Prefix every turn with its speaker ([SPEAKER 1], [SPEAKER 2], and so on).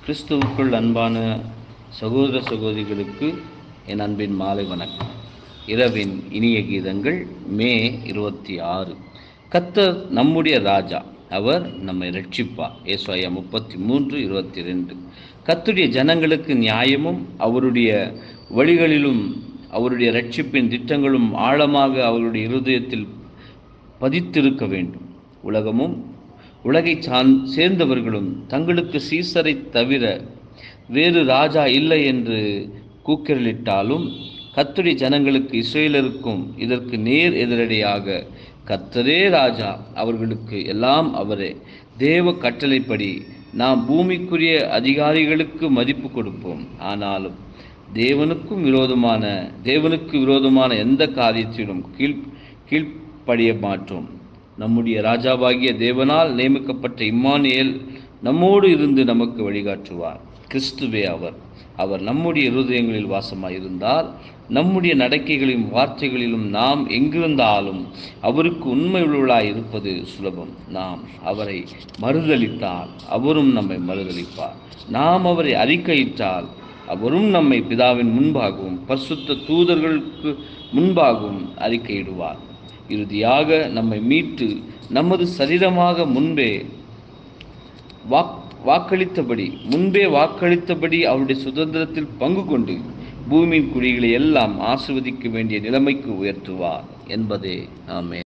[SPEAKER 1] கிறிஸ்துவுக்குள் அன்பான சகோதர சகோதரிகளுக்கு என் அன்பின் மாலை வணக்கம் இரவின் இனிய கீதங்கள் மே இருபத்தி ஆறு கத்தர் நம்முடைய ராஜா அவர் நம்மை ரட்சிப்பார் ஏசாயா முப்பத்தி மூன்று இருபத்தி ரெண்டு கத்துடைய ஜனங்களுக்கு நியாயமும் அவருடைய வழிகளிலும் அவருடைய ரட்சிப்பின் திட்டங்களும் ஆழமாக அவருடைய இருதயத்தில் பதித்திருக்க வேண்டும் உலகமும் உலகை சார்ந் சேர்ந்தவர்களும் தங்களுக்கு சீசரை தவிர வேறு ராஜா இல்லை என்று கூக்குரலிட்டாலும் கத்துடைய ஜனங்களுக்கு இஸ்ரேலருக்கும் இதற்கு நேர் எதிரடியாக கத்தரே ராஜா அவர்களுக்கு எல்லாம் அவரே தேவ கட்டளைப்படி நாம் பூமிக்குரிய அதிகாரிகளுக்கு மதிப்பு கொடுப்போம் ஆனாலும் தேவனுக்கும் விரோதமான தேவனுக்கு விரோதமான எந்த காரியத்திலும் கீழ் கீழ்ப்படிய மாட்டோம் நம்முடைய ராஜாவாகிய தேவனால் நியமிக்கப்பட்ட இம்மானுவேல் நம்மோடு இருந்து நமக்கு வழிகாட்டுவார் கிறிஸ்துவே அவர் அவர் நம்முடைய இருதயங்களில் வாசமாயிருந்தால் நம்முடைய நடக்கைகளிலும் வார்த்தைகளிலும் நாம் எங்கிருந்தாலும் அவருக்கு உண்மை உள்ளவர்களாய் இருப்பது சுலபம் நாம் அவரை மறுதளித்தால் அவரும் நம்மை மறுதளிப்பார் நாம் அவரை அறிக்கையிட்டால் அவரும் நம்மை பிதாவின் முன்பாகவும் பரிசுத்த தூதர்களுக்கு முன்பாகவும் அறிக்கையிடுவார் இறுதியாக நம்மை மீட்டு நமது சரீரமாக முன்பே வாக் வாக்களித்தபடி முன்பே வாக்களித்தபடி அவருடைய சுதந்திரத்தில் பங்கு கொண்டு பூமியின் குடிகளை எல்லாம் ஆசிர்வதிக்க வேண்டிய நிலைமைக்கு உயர்த்துவார் என்பதே ஆமே